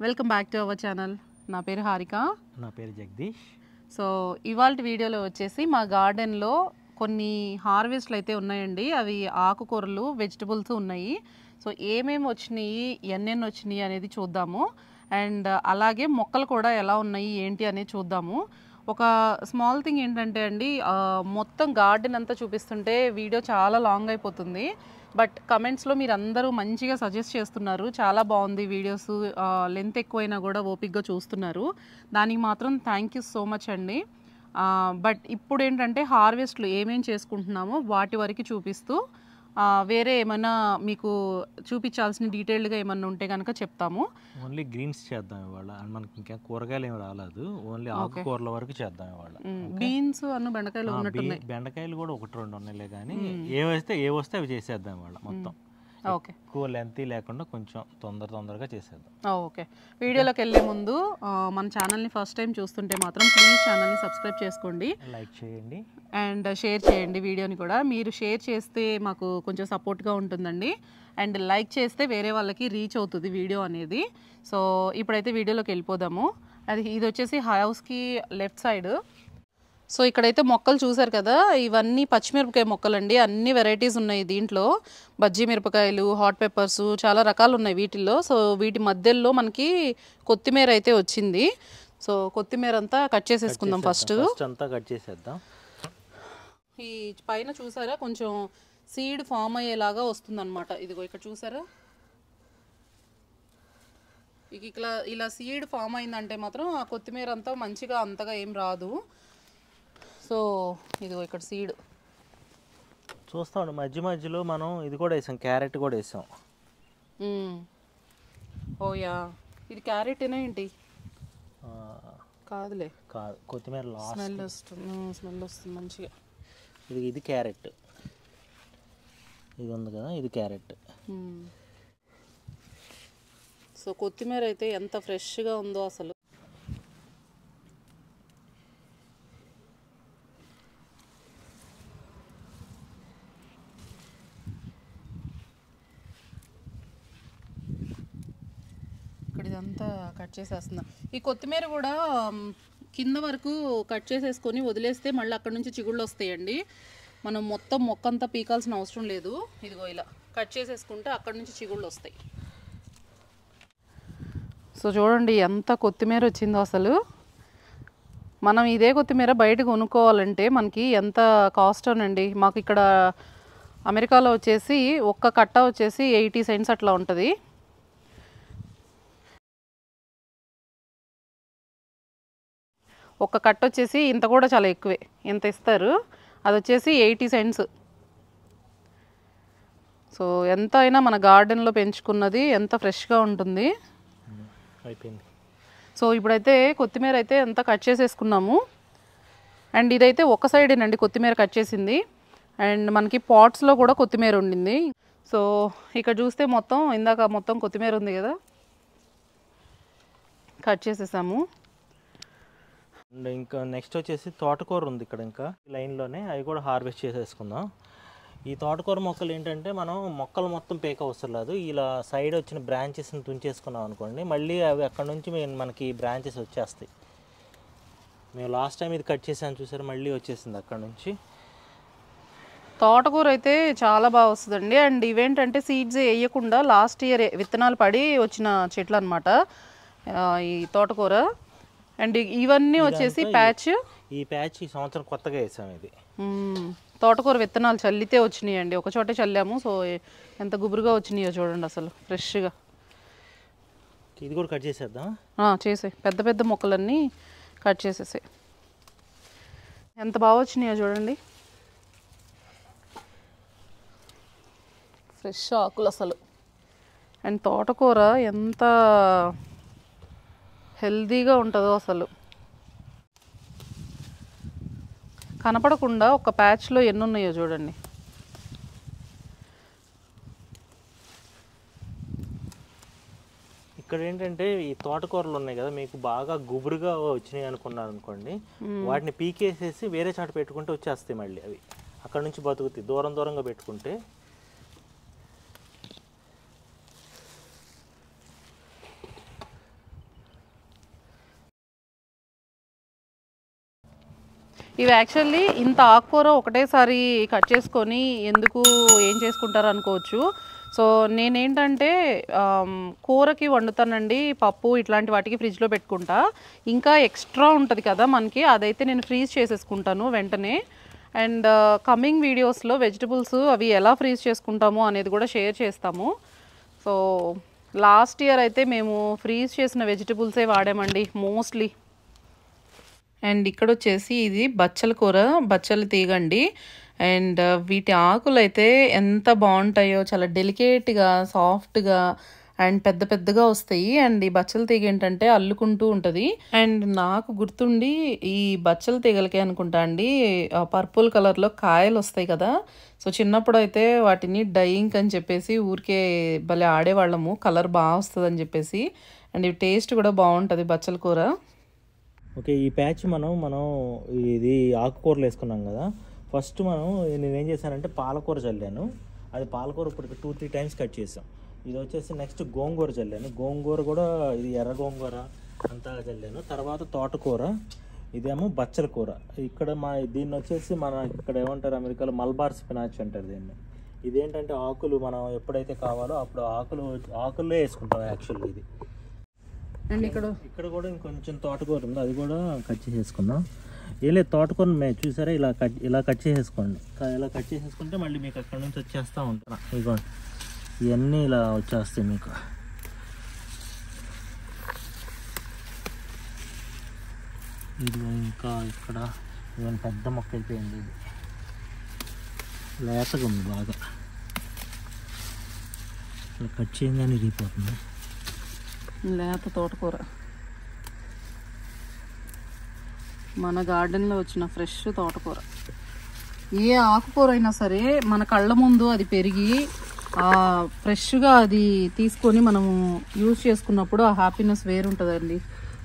Welcome back to our channel నా పేరు హారిక నా పేరు జగదీష్ సో ఇవాళ వీడియోలో వచ్చేసి మా గార్డెన్లో కొన్ని హార్వెస్ట్లు అయితే ఉన్నాయండి అవి ఆకుకూరలు వెజిటబుల్స్ ఉన్నాయి సో ఏమేమి వచ్చినాయి ఎన్నెన్ని వచ్చినాయి అనేది చూద్దాము అండ్ అలాగే మొక్కలు కూడా ఎలా ఉన్నాయి ఏంటి అనేది చూద్దాము ఒక స్మాల్ థింగ్ ఏంటంటే అండి ఆ, మొత్తం గార్డెన్ అంతా చూపిస్తుంటే వీడియో చాలా లాంగ్ అయిపోతుంది బట్ కమెంట్స్లో మీరు అందరూ మంచిగా సజెస్ట్ చేస్తున్నారు చాలా బాగుంది వీడియోస్ లెంత్ ఎక్కువైనా కూడా ఓపిక్గా చూస్తున్నారు దానికి మాత్రం థ్యాంక్ యూ సో మచ్ అండి బట్ ఇప్పుడు ఏంటంటే హార్వెస్ట్లు ఏమేం చేసుకుంటున్నామో వాటి వరకు చూపిస్తూ ఆ, వేరే ఏమైనా మీకు చూపించాల్సిన డీటెయిల్డ్గా ఏమన్నా ఉంటే కనుక చెప్తాము ఓన్లీ గ్రీన్స్ చేద్దాం ఇవాళ అండ్ మనకి ఇంకా కూరగాయలు ఏమి రాలేదు ఓన్లీ ఆకుకూరల వరకు చేద్దాం ఇవాళ బీన్స్ అన్న బెండకాయలు ఆ, ఉన్నట్టున్నాయి బీ- బెండకాయలు కూడా ఒకటి రెండు ఉన్నాయిలే కానీ ఏ వస్తే ఏ వస్తే అవి చేసేద్దాం ఇవాళ మొత్తం ఓకే ఎక్కువ లెంత్ లేకుండా కొంచెం తొందర తొందరగా చేసేద్దాం ఓకే వీడియోలోకి వెళ్ళే ముందు ఆ, మన ఛానల్ని ఫస్ట్ టైం చూస్తుంటే మాత్రం ప్లీజ్ ఛానల్ని సబ్స్క్రైబ్ చేసుకోండి లైక్ చేయండి అండ్ షేర్ చేయండి వీడియోని కూడా మీరు షేర్ చేస్తే మాకు కొంచెం సపోర్ట్గా ఉంటుందండి అండ్ లైక్ చేస్తే వేరే వాళ్ళకి రీచ్ అవుతుంది వీడియో అనేది సో ఇప్పుడైతే వీడియోలోకి వెళ్ళిపోదాము అది ఇది వచ్చేసి హౌస్కి లెఫ్ట్ సైడ్ సో ఇక్కడైతే మొక్కలు చూసారు కదా ఇవన్నీ పచ్చిమిరపకాయ మొక్కలండి అన్ని వెరైటీస్ ఉన్నాయి దీంట్లో బజ్జీ మిరపకాయలు హాట్ పెప్పర్స్ చాలా రకాలు ఉన్నాయి వీటిల్లో సో వీటి మధ్యలో మనకి కొత్తిమీర అయితే వచ్చింది సో కొత్తిమీర అంతా కట్ చేసేసుకుందాం ఫస్ట్ ఫస్ట్ అంతా కట్ చేసేద్దాం ఈ పైన చూసారా కొంచెం సీడ్ ఫామ్ అయ్యేలాగా వస్తుందన్నమాట ఇదిగో ఇక్కడ చూసారా ఇక ఇలా ఇలా సీడ్ ఫామ్ అయిందంటే మాత్రం ఆ కొత్తిమీర అంతా మంచిగా అంతగా ఏం రాదు సో ఇదిగో ఇక్కడ సీడ్ చూస్తాం మధ్య మధ్యలో మనం ఇది కూడా వేసాం క్యారెట్ కూడా వేసాం ఓయా ఇది క్యారెటేనా ఏంటి ఆ, కాదులే కాదు కొత్తిమీర లాస్ట్ స్మెల్ వస్తుంది స్మెల్ వస్తుంది మంచిగా ఇది ఇది క్యారెట్ ఇది ఉంది కదా ఇది క్యారెట్ మ్మ్. సో కొత్తిమీర అయితే ఎంత ఫ్రెష్గా ఉందో అసలు ఇక్కడ ఇదంతా కట్ చేసేస్తున్నా ఈ కొత్తిమీర కూడా మ్, కింద వరకు కట్ చేసేసుకొని వదిలేస్తే మళ్ళీ అక్కడ నుంచి చిగుళ్ళు వస్తాయండి మనం మొత్తం మొక్కంతా పీకాల్సిన అవసరం లేదు ఇదిగో ఇలా కట్ చేసేసుకుంటే అక్కడ నుంచి చిగుళ్ళు వస్తాయి సో చూడండి ఎంత కొత్తిమీర వచ్చిందో అసలు మనం ఇదే కొత్తిమీర బయట కొనుక్కోవాలంటే మనకి ఎంత కాస్ట్ అనండి మాకు ఇక్కడ అమెరికాలో వచ్చేసి ఒక్క కట్ట వచ్చేసి ఎయిటీ సెంట్స్ అట్లా ఉంటుంది ఒక కట్ట వచ్చేసి ఇంత కూడా చాలా ఎక్కువే ఇంత ఇస్తారు అది వచ్చేసి ఎయిటీ సెంట్స్ సో ఎంత అయినా మన గార్డెన్లో పెంచుకున్నది ఎంత ఫ్రెష్గా ఉంటుంది అయిపోయింది సో ఇప్పుడైతే కొత్తిమీర అయితే అంతా కట్ చేసేసుకున్నాము అండ్ ఇదైతే ఒక సైడేనండి కొత్తిమీర కట్ చేసింది అండ్ మనకి పాట్స్లో కూడా కొత్తిమీర ఉండింది సో ఇక్కడ చూస్తే మొత్తం ఇందాక మొత్తం కొత్తిమీర ఉంది కదా కట్ చేసేసాము అండ్ ఇంకా నెక్స్ట్ వచ్చేసి తోటకూర ఉంది ఇక్కడ ఇంకా ఈ లైన్లోనే అవి కూడా హార్వెస్ట్ చేసేసుకుందాం ఈ తోటకూర మొక్కలు ఏంటంటే మనం మొక్కలు మొత్తం పేక అవసరం లేదు ఇలా సైడ్ వచ్చిన బ్రాంచెస్ని తుంచేసుకున్నాం అనుకోండి మళ్ళీ అవి అక్కడ నుంచి మేము- మనకి బ్రాంచెస్ వచ్చేస్తాయి మేము లాస్ట్ టైం ఇది కట్ చేసాను చూసారు మళ్ళీ వచ్చేసింది అక్కడ నుంచి తోటకూర అయితే చాలా బాగా వస్తుందండి అండ్ ఇవేంటంటే సీడ్స్ వేయకుండా లాస్ట్ ఇయర్ విత్తనాలు పడి వచ్చిన చెట్లు అనమాట ఈ తోటకూర అండ్ ఇవన్నీ వచ్చేసి ప్యాచ్ ఈ ప్యాచ్ ఈ సంవత్సరం కొత్తగా వేసాం ఇది మ్మ్. తోటకూర విత్తనాలు చల్లితే వచ్చినాయండి ఒక చోటే చల్లాము సో ఎంత గుబురుగా వచ్చినాయో చూడండి అసలు ఫ్రెష్గా ఇది కూడా కట్ చేసేద్దాం చేసే పెద్ద పెద్ద మొక్కలన్నీ కట్ చేసేసే ఎంత బాగా వచ్చినాయో చూడండి ఫ్రెష్ ఆకులు అసలు అండ్ తోటకూర ఎంత హెల్దీగా ఉంటుందో అసలు కనపడకుండా ఒక ప్యాచ్లో ఎన్ని ఉన్నాయో చూడండి ఇక్కడ ఏంటంటే ఈ తోటకూరలు ఉన్నాయి కదా మీకు బాగా గుబురుగా వచ్చినాయి అనుకున్నారు అనుకోండి వాటిని పీకేసేసి వేరే చాట పెట్టుకుంటే వచ్చేస్తాయి మళ్ళీ అవి అక్కడ నుంచి బతుకుతాయి దూరం దూరంగా పెట్టుకుంటే ఇవి యాక్చువల్లీ ఇంత ఆకుకూర ఒకటేసారి కట్ చేసుకొని ఎందుకు ఏం చేసుకుంటారు అనుకోవచ్చు సో నేనేంటంటే ఆమ్, కూరకి వండుతానండి పప్పు ఇట్లాంటి వాటికి ఫ్రిడ్జ్లో పెట్టుకుంటా ఇంకా ఎక్స్ట్రా ఉంటుంది కదా మనకి అదైతే నేను ఫ్రీజ్ చేసేసుకుంటాను వెంటనే అండ్ కమింగ్ వీడియోస్లో వెజిటబుల్స్ అవి ఎలా ఫ్రీజ్ చేసుకుంటాము అనేది కూడా షేర్ చేస్తాము సో లాస్ట్ ఇయర్ అయితే మేము ఫ్రీజ్ చేసిన వెజిటబుల్సే వాడామండి మోస్ట్లీ అండ్ ఇక్కడ వచ్చేసి ఇది బచ్చల కూర బచ్చల తీగండి అండ్ వీటి ఆకులు అయితే ఎంత బాగుంటాయో చాలా డెలికేట్గా సాఫ్ట్గా అండ్ పెద్ద పెద్దగా వస్తాయి అండ్ ఈ బచ్చల తీగ ఏంటంటే అల్లుకుంటూ ఉంటుంది అండ్ నాకు గుర్తుండి ఈ బచ్చల తీగలకే అనుకుంటా అండి పర్పుల్ కలర్లో కాయలు వస్తాయి కదా సో చిన్నప్పుడు అయితే వాటిని డయింగ్ అని చెప్పేసి ఊరికే భలే ఆడేవాళ్ళము కలర్ బాగా వస్తుంది అని చెప్పేసి అండ్ ఇవి టేస్ట్ కూడా బాగుంటుంది బచ్చల కూర ఓకే ఈ ప్యాచ్ మనం మనం ఇది ఆకుకూరలు వేసుకున్నాం కదా ఫస్ట్ మనం నేనేం చేశానంటే పాలకూర చల్లాను అది పాలకూర ఇప్పుడు టూ త్రీ టైమ్స్ కట్ చేసాం ఇది వచ్చేసి నెక్స్ట్ గోంగూర చల్లాను గోంగూర కూడా ఇది ఎర్ర గోంగూర అంతా చల్లాను తర్వాత తోటకూర ఇదేమో బచ్చల కూర ఇక్కడ మా దీన్ని వచ్చేసి మన ఇక్కడ ఏమంటారు అమెరికాలో మల్బార్ స్పినాచ్ అంటారు దీన్ని ఇదేంటంటే ఆకులు మనం ఎప్పుడైతే కావాలో అప్పుడు ఆకులు ఆకుల్లో వేసుకుంటాం యాక్చువల్లీ ఇది అండ్ ఇక్కడ ఇక్కడ కూడా ఇంకొంచెం తోటకూర ఉంది అది కూడా కట్ చేసేసుకుందాం ఏం లేదు తోటకూర మేము చూసారా ఇలా కట్ ఇలా కట్ చేసేసుకోండి క- ఇలా కట్ చేసేసుకుంటే మళ్ళీ మీకు అక్కడ నుంచి వచ్చేస్తూ ఉంటాను ఇదిగోండి ఇవన్నీ ఇలా వచ్చేస్తాయి మీకు ఇది ఇంకా ఇక్కడ ఇవన్నీ పెద్ద మొక్క అయిపోయింది ఇది లేతగా ఉంది బాగా ఇలా కట్ చేయగానే ఇరిగిపోతుంది లేత తోటకూర మన గార్డెన్లో వచ్చిన ఫ్రెష్ తోటకూర ఏ ఆకుకూర అయినా సరే మన కళ్ళ ముందు అది పెరిగి ఆ ఫ్రెష్గా అది తీసుకొని మనము యూజ్ చేసుకున్నప్పుడు ఆ హ్యాపీనెస్ వేరుంటుందండి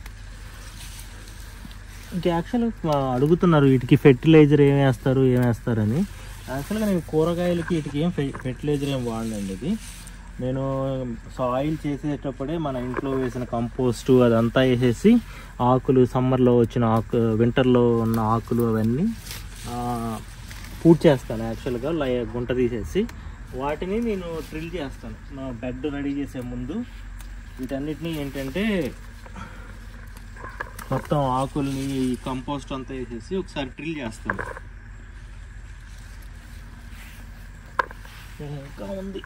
ఇంకా యాక్చువల్గా అడుగుతున్నారు వీటికి ఫెర్టిలైజర్ ఏం వేస్తారు ఏం వేస్తారని యాక్చువల్గా నేను కూరగాయలకి వీటికి ఏం ఫెర్టిలైజర్ ఏం వాడనండి ఇది నేను సాయిల్ చేసేటప్పుడే మన ఇంట్లో వేసిన కంపోస్టు అదంతా వేసేసి ఆకులు సమ్మర్లో వచ్చిన ఆకు వింటర్లో ఉన్న ఆకులు అవన్నీ ఆ, పూడ్ చేస్తాను యాక్చువల్గా లై గుంట తీసేసి వాటిని నేను డ్రిల్ చేస్తాను నా బెడ్ రెడీ చేసే ముందు వీటన్నిటిని ఏంటంటే మొత్తం ఆకుల్ని ఈ కంపోస్ట్ అంతా వేసేసి ఒకసారి డ్రిల్ చేస్తాను ఇంకా ఉంది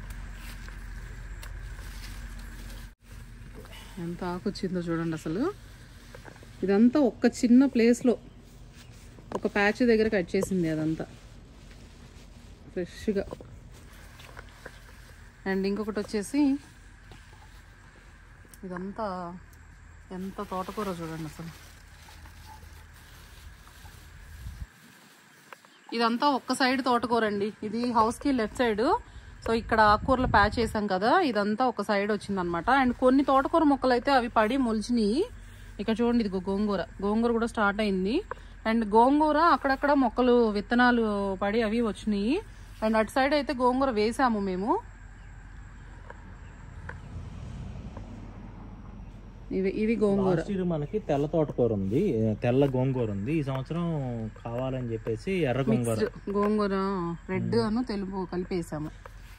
ఎంత ఆకు వచ్చిందో చూడండి అసలు ఇదంతా ఒక్క చిన్న ప్లేస్లో ఒక ప్యాచ్ దగ్గర కట్ చేసింది అదంతా ఫ్రెష్గా అండ్ ఇంకొకటి వచ్చేసి ఇదంతా ఎంత తోటకూర చూడండి అసలు ఇదంతా ఒక్క సైడ్ తోటకూర అండి ఇది హౌస్కి లెఫ్ట్ సైడ్ సో ఇక్కడ ఆకుకూరలు ప్యాచ్ చేసాం కదా ఇదంతా ఒక సైడ్ వచ్చిందనమాట అండ్ కొన్ని తోటకూర మొక్కలు అయితే అవి పడి మొలిచినాయి ఇక్కడ చూడండి ఇది గోంగూర గోంగూర కూడా స్టార్ట్ అయింది అండ్ గోంగూర అక్కడక్కడ మొక్కలు విత్తనాలు పడి అవి వచ్చినాయి అండ్ అటు సైడ్ అయితే గోంగూర వేసాము మేము ఇవి ఇవి గోంగూర లాస్ట్ ఇయర్ మనకి తెల్ల తోటకూర ఉంది తెల్ల గోంగూర ఉంది ఈ సంవత్సరం కావాలని చెప్పేసి ఎర్ర గోంగూర గోంగూర రెడ్ అను తెలుపు కలిపేసాము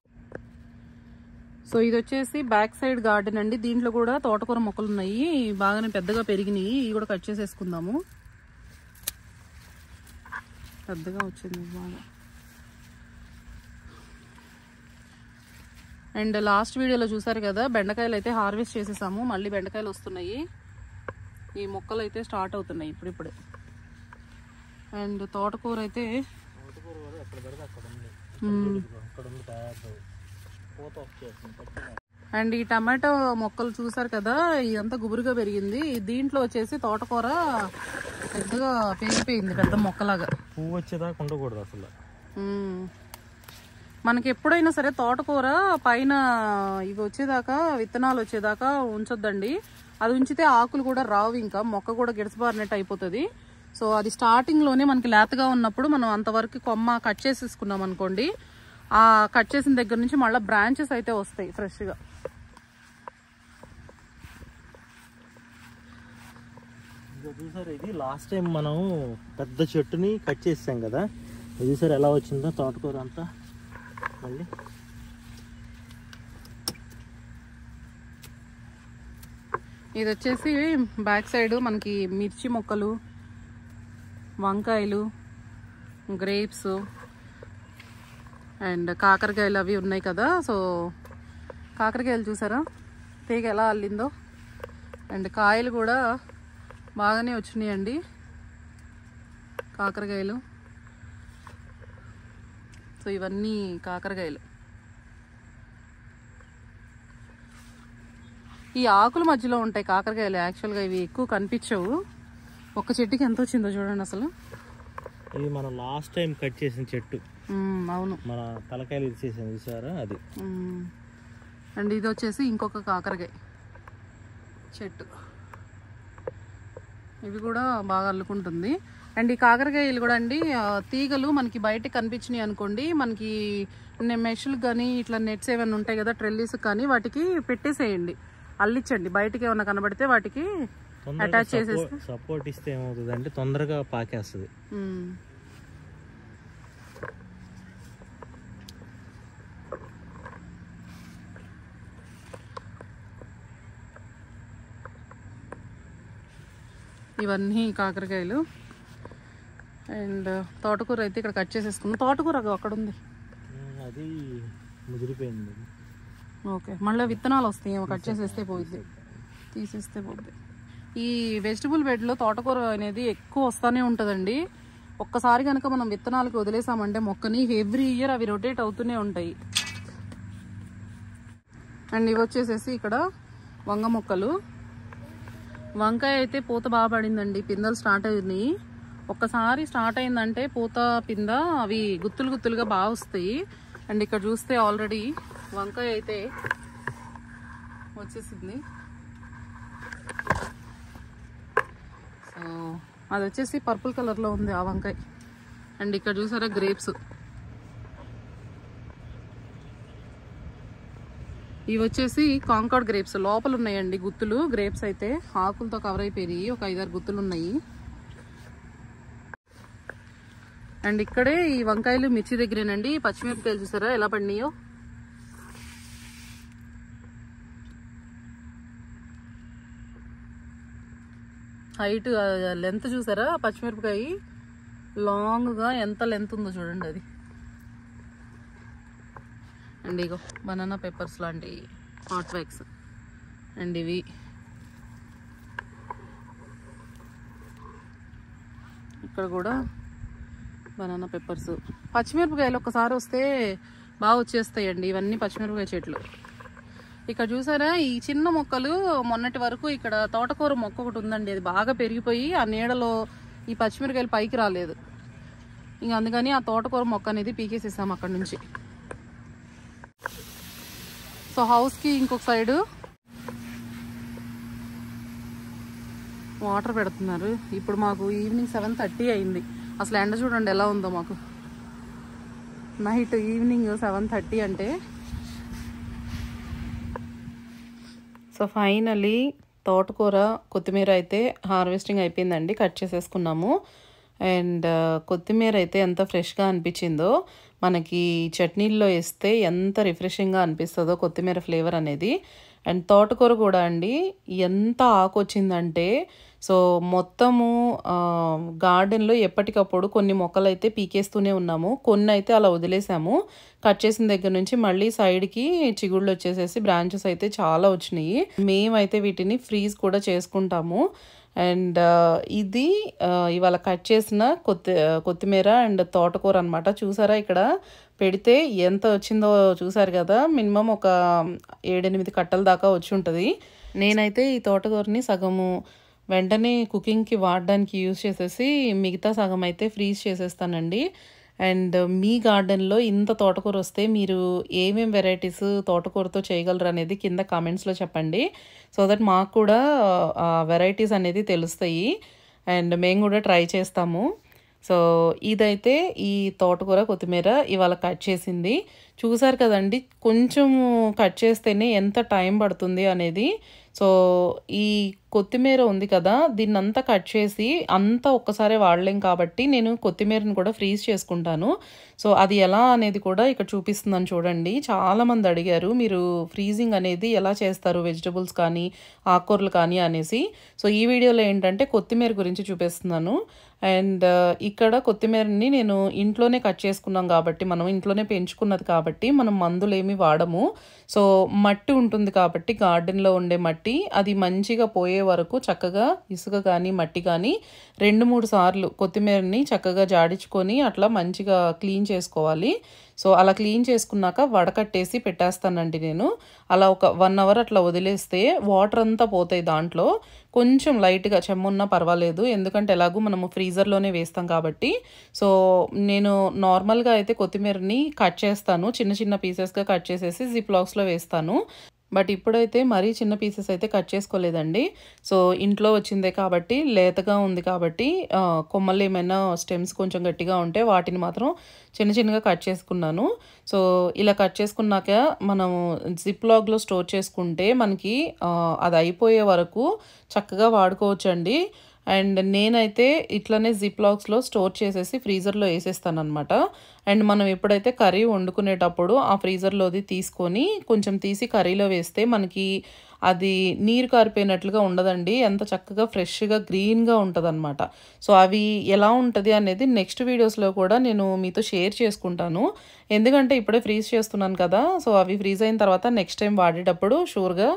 సో ఇది వచ్చేసి బ్యాక్ సైడ్ గార్డెన్ అండి దీంట్లో కూడా తోటకూర మొక్కలు ఉన్నాయి బాగానే పెద్దగా పెరిగినాయి ఇవి కూడా కట్ చేసేసుకుందాము పెద్దగా వచ్చింది బాగా అండ్ లాస్ట్ వీడియోలో చూసారు కదా బెండకాయలు అయితే హార్వెస్ట్ చేసేసాము మళ్ళీ బెండకాయలు వస్తున్నాయి ఈ మొక్కలు అయితే స్టార్ట్ అవుతున్నాయి ఇప్పుడిప్పుడే అండ్ తోటకూర అయితే తోటకూర కూడా ఎక్కడ పడితే అక్కడ ఉంది మ్మ్. అక్కడ ఉంది తయారు పూత వచ్చేస్తుంది పచ్చగా. అండ్ ఈ టమాటో మొక్కలు చూసారు కదా ఇదంతా గుబురుగా పెరిగింది దీంట్లో వచ్చేసి తోటకూర పెద్దగా పెరిగిపోయింది పెద్ద మొక్కలాగా పువ్వు వచ్చేదాకా ఉండకూడదు అసలు మ్మ్. మనకి ఎప్పుడైనా సరే తోటకూర పైన ఇవి వచ్చేదాకా విత్తనాలు వచ్చేదాకా ఉంచొద్దండి అది ఉంచితే ఆకులు కూడా రావు ఇంకా మొక్క కూడా గిడసబారినట్టు అయిపోతుంది సో అది స్టార్టింగ్ లోనే మనకి లేతగా ఉన్నప్పుడు మనం అంతవరకు కొమ్మ కట్ చేసేసుకున్నాం అనుకోండి ఆ కట్ చేసిన దగ్గర నుంచి మళ్ళీ బ్రాంచెస్ అయితే వస్తాయి ఫ్రెష్గా ఇదిగో ఇదో చూసారు ఇది లాస్ట్ టైం మనం పెద్ద చెట్టుని కట్ చేసాం కదా ఇది చూసారు ఎలా వచ్చిందో తోటకూర అంతా మళ్ళీ ఇది వచ్చేసి బ్యాక్ సైడ్ మనకి మిర్చి మొక్కలు వంకాయలు గ్రేప్స్ అండ్ కాకరకాయలు అవి ఉన్నాయి కదా సో కాకరకాయలు చూసారా తీగ ఎలా అల్లిందో అండ్ కాయలు కూడా బాగానే వచ్చినాయండి కాకరకాయలు సో ఇవన్నీ కాకరకాయలు ఈ ఆకుల మధ్యలో ఉంటాయి కాకరకాయలు యాక్చువల్గా ఇవి ఎక్కువ కనిపించవు ఒక చెట్టుకి ఎంత వచ్చిందో చూడండి అసలు ఇది మనం లాస్ట్ టైం కట్ చేసిన చెట్టు మ్మ్, అవును మన తలకాయలు ఇచ్చేసాం చూసారా అది మ్మ్. అండ్ ఇది వచ్చేసి ఇంకొక కాకరకాయ చెట్టు ఇవి కూడా బాగా అల్లుకుంటుంది అండ్ ఈ కాకరకాయలు కూడా అండి ఆ, తీగలు మనకి బయట కనిపించినాయి అనుకోండి మనకి మెషులు కానీ ఇట్లా నెట్స్ ఏమైనా ఉంటాయి కదా ట్రెల్లీస్ కానీ వాటికి పెట్టేసేయండి అల్లించండి బయటికి ఏమైనా కనబడితే వాటికి తొందరగా అటాచ్ చేసేస్తే సపోర్ట్ ఇస్తే ఏమవుతుంది అంటే తొందరగా పాకేస్తుంది మ్మ్. ఇవన్నీ కాకరకాయలు అండ్ తోటకూర అయితే ఇక్కడ కట్ చేసేసుకున్నాం తోటకూర అగో అక్కడ ఉంది ఉమ్, అది ముదిరిపోయింది ఓకే మళ్ళీ విత్తనాలు వస్తాయి ఏమో కట్ చేసేస్తే పోయిద్ది తీసేస్తే పోద్ది ఈ వెజిటబుల్ బెడ్లో తోటకూర అనేది ఎక్కువ వస్తూనే ఉంటుందండి ఒక్కసారి కనుక మనం విత్తనాలకి వదిలేసామంటే మొక్కని ఎవ్రీ ఇయర్ అవి రొటేట్ అవుతూనే ఉంటాయి అండ్ ఇవి వచ్చేసేసి ఇక్కడ వంగ మొక్కలు వంకాయ అయితే పూత బాగా పడిందండి పిందెలు స్టార్ట్ అయినాయి ఒక్కసారి స్టార్ట్ అయిందంటే పూత పింద అవి గుత్తులు గుత్తులుగా బాగా వస్తాయి అండ్ ఇక్కడ చూస్తే ఆల్రెడీ వంకాయ అయితే వచ్చేసింది సో అది వచ్చేసి పర్పుల్ కలర్లో ఉంది ఆ వంకాయ అండ్ ఇక్కడ చూసారా గ్రేప్స్ ఇవి వచ్చేసి కాంకాడ్ గ్రేప్స్ లోపల ఉన్నాయండి గుత్తులు గ్రేప్స్ అయితే ఆకులతో కవర్ అయిపోయి ఒక ఐదారు గుత్తులు ఉన్నాయి అండ్ ఇక్కడే ఈ వంకాయలు మిర్చి దగ్గరేనండి పచ్చిమిరపకాయలు చూసారా ఎలా పడినాయో హైట్ లెంత్ చూసారా పచ్చిమిరపకాయ లాంగ్గా ఎంత లెంత్ ఉందో చూడండి అది అండ్ ఇగో బనానా పెప్పర్స్ లాంటి హాట్ వ్యాక్స్ అండ్ ఇవి ఇక్కడ కూడా బనానా పెప్పర్స్ పచ్చిమిరపకాయలు ఒక్కసారి వస్తే బాగా వచ్చేస్తాయండి ఇవన్నీ పచ్చిమిరపకాయ చెట్లు ఇక్కడ చూసారా ఈ చిన్న మొక్కలు మొన్నటి వరకు ఇక్కడ తోటకూర మొక్క ఒకటి ఉందండి అది బాగా పెరిగిపోయి ఆ నీడలో ఈ పచ్చిమిరకాయలు పైకి రాలేదు ఇంక అందుకని ఆ తోటకూర మొక్క అనేది పీకేసేసాం అక్కడ నుంచి సో హౌస్కి ఇంకొక సైడు వాటర్ పెడుతున్నారు ఇప్పుడు మాకు ఈవినింగ్ సెవెన్ థర్టీ అయింది అసలు ఎండ చూడండి ఎలా ఉందో మాకు నైట్ ఈవినింగ్ సెవెన్ థర్టీ అంటే సో ఫైనలీ తోటకూర కొత్తిమీర అయితే హార్వెస్టింగ్ అయిపోయిందండి కట్ చేసేసుకున్నాము అండ్ కొత్తిమీర అయితే ఎంత ఫ్రెష్గా అనిపించిందో మనకి చట్నీల్లో వేస్తే ఎంత రిఫ్రెషింగ్గా అనిపిస్తుందో కొత్తిమీర ఫ్లేవర్ అనేది అండ్ తోటకూర కూడా అండి ఎంత ఆకు వచ్చిందంటే సో మొత్తము గార్డెన్లో ఎప్పటికప్పుడు కొన్ని మొక్కలు అయితే పీకేస్తూనే ఉన్నాము కొన్ని అయితే అలా వదిలేసాము కట్ చేసిన దగ్గర నుంచి మళ్ళీ సైడ్కి చిగుళ్ళు వచ్చేసేసి బ్రాంచెస్ అయితే చాలా వచ్చినాయి మేమైతే వీటిని ఫ్రీజ్ కూడా చేసుకుంటాము అండ్ ఇది ఆ, ఇవాళ కట్ చేసిన కొత్తి కొత్తిమీర అండ్ తోటకూర అనమాట చూసారా ఇక్కడ పెడితే ఎంత వచ్చిందో చూసారు కదా మినిమం ఒక ఏడెనిమిది కట్టల దాకా వచ్చి ఉంటుంది నేనైతే ఈ తోటకూరని సగము వెంటనే కుకింగ్కి వాడడానికి యూజ్ చేసేసి మిగతా సగం అయితే ఫ్రీజ్ చేసేస్తానండి అండ్ మీ గార్డెన్లో ఇంత తోటకూర వస్తే మీరు ఏమేం వెరైటీస్ తోటకూరతో చేయగలరు అనేది కింద కామెంట్స్లో చెప్పండి సో దట్ మాకు కూడా వెరైటీస్ అనేది తెలుస్తాయి అండ్ మేము కూడా ట్రై చేస్తాము సో ఇదైతే ఈ తోటకూర కొత్తిమీర ఇవాళ కట్ చేసింది చూసారు కదండి కొంచెం కట్ చేస్తేనే ఎంత టైం పడుతుంది అనేది సో ఈ కొత్తిమీర ఉంది కదా దీన్ని అంతా కట్ చేసి అంతా ఒక్కసారి వాడలేం కాబట్టి నేను కొత్తిమీరని కూడా ఫ్రీజ్ చేసుకుంటాను సో అది ఎలా అనేది కూడా ఇక్కడ చూపిస్తున్నాను చూడండి చాలామంది అడిగారు మీరు ఫ్రీజింగ్ అనేది ఎలా చేస్తారు వెజిటబుల్స్ కానీ ఆకుకూరలు కానీ అనేసి సో ఈ వీడియోలో ఏంటంటే కొత్తిమీర గురించి చూపిస్తున్నాను అండ్ ఇక్కడ కొత్తిమీరని నేను ఇంట్లోనే కట్ చేసుకున్నాం కాబట్టి మనం ఇంట్లోనే పెంచుకున్నది కాబట్టి మనం మందులు ఏమి వాడము సో మట్టి ఉంటుంది కాబట్టి గార్డెన్లో ఉండే మట్టి అది మంచిగా పోయే వరకు చక్కగా ఇసుక కానీ మట్టి కానీ రెండు మూడు సార్లు కొత్తిమీరని చక్కగా జాడించుకొని అట్లా మంచిగా క్లీన్ చేసుకోవాలి సో అలా క్లీన్ చేసుకున్నాక వడకట్టేసి పెట్టేస్తానండి నేను అలా ఒక వన్ అవర్ అట్లా వదిలేస్తే వాటర్ అంతా పోతాయి దాంట్లో కొంచెం లైట్గా చెమ్మున్నా పర్వాలేదు ఎందుకంటే ఎలాగూ మనము ఫ్రీజర్లోనే వేస్తాం కాబట్టి సో నేను నార్మల్గా అయితే కొత్తిమీరని కట్ చేస్తాను చిన్న చిన్న పీసెస్గా కట్ చేసేసి జిప్ లాక్స్లో వేస్తాను బట్ ఇప్పుడైతే మరీ చిన్న పీసెస్ అయితే కట్ చేసుకోలేదండి సో ఇంట్లో వచ్చిందే కాబట్టి లేతగా ఉంది కాబట్టి ఆ, కొమ్మలు ఏమైనా స్టెమ్స్ కొంచెం గట్టిగా ఉంటే వాటిని మాత్రం చిన్న చిన్నగా కట్ చేసుకున్నాను సో ఇలా కట్ చేసుకున్నాక మనం జిప్ లాగ్లో స్టోర్ చేసుకుంటే మనకి ఆ, అది అయిపోయే వరకు చక్కగా వాడుకోవచ్చండి అండ్ నేనైతే ఇట్లనే జిప్ లాక్స్లో స్టోర్ చేసేసి ఫ్రీజర్లో వేసేస్తాను అనమాట అండ్ మనం ఎప్పుడైతే కర్రీ వండుకునేటప్పుడు ఆ ఫ్రీజర్లోది తీసుకొని కొంచెం తీసి కర్రీలో వేస్తే మనకి అది నీరు కారిపోయినట్లుగా ఉండదండి ఎంత చక్కగా ఫ్రెష్గా గ్రీన్గా ఉంటుంది అనమాట సో అవి ఎలా ఉంటుంది అనేది నెక్స్ట్ వీడియోస్లో కూడా నేను మీతో షేర్ చేసుకుంటాను ఎందుకంటే ఇప్పుడే ఫ్రీజ్ చేస్తున్నాను కదా సో అవి ఫ్రీజ్ అయిన తర్వాత నెక్స్ట్ టైం వాడేటప్పుడు షూర్గా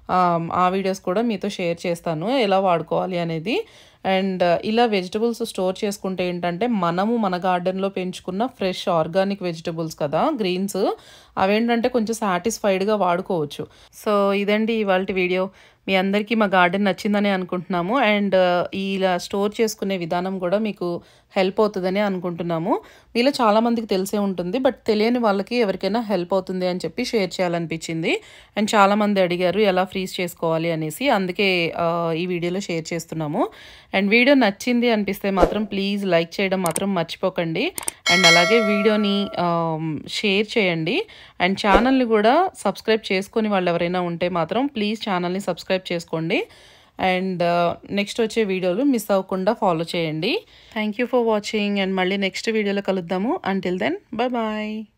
ఆ వీడియోస్ కూడా మీతో షేర్ చేస్తాను ఎలా వాడుకోవాలి అనేది అండ్ ఇలా వెజిటబుల్స్ స్టోర్ చేసుకుంటే ఏంటంటే మనము మన గార్డెన్లో పెంచుకున్న ఫ్రెష్ ఆర్గానిక్ వెజిటబుల్స్ కదా గ్రీన్స్ అవేంటంటే కొంచెం సాటిస్ఫైడ్గా వాడుకోవచ్చు సో ఇదండి ఇవాళ వీడియో మీ అందరికీ మా గార్డెన్ నచ్చిందని అనుకుంటున్నాము అండ్ ఇలా స్టోర్ చేసుకునే విధానం కూడా మీకు హెల్ప్ అవుతుందని అనుకుంటున్నాము మీలో చాలామందికి తెలిసే ఉంటుంది బట్ తెలియని వాళ్ళకి ఎవరికైనా హెల్ప్ అవుతుంది అని చెప్పి షేర్ చేయాలనిపించింది అండ్ చాలామంది అడిగారు ఎలా ఫ్రీజ్ చేసుకోవాలి అనేసి అందుకే ఆ, ఈ వీడియోలో షేర్ చేస్తున్నాము అండ్ వీడియో నచ్చింది అనిపిస్తే మాత్రం ప్లీజ్ లైక్ చేయడం మాత్రం మర్చిపోకండి అండ్ అలాగే వీడియోని షేర్ చేయండి అండ్ ఛానల్ని కూడా సబ్స్క్రైబ్ చేసుకొని వాళ్ళు ఎవరైనా ఉంటే మాత్రం ప్లీజ్ ఛానల్ని సబ్స్క్రైబ్ చేసుకోండి అండ్ నెక్స్ట్ వచ్చే వీడియోలు మిస్ అవ్వకుండా ఫాలో చేయండి thank you for watching and మళ్ళీ నెక్స్ట్ వీడియోలో కలుద్దాము అంటిల్ దెన్ బాయ్ బాయ్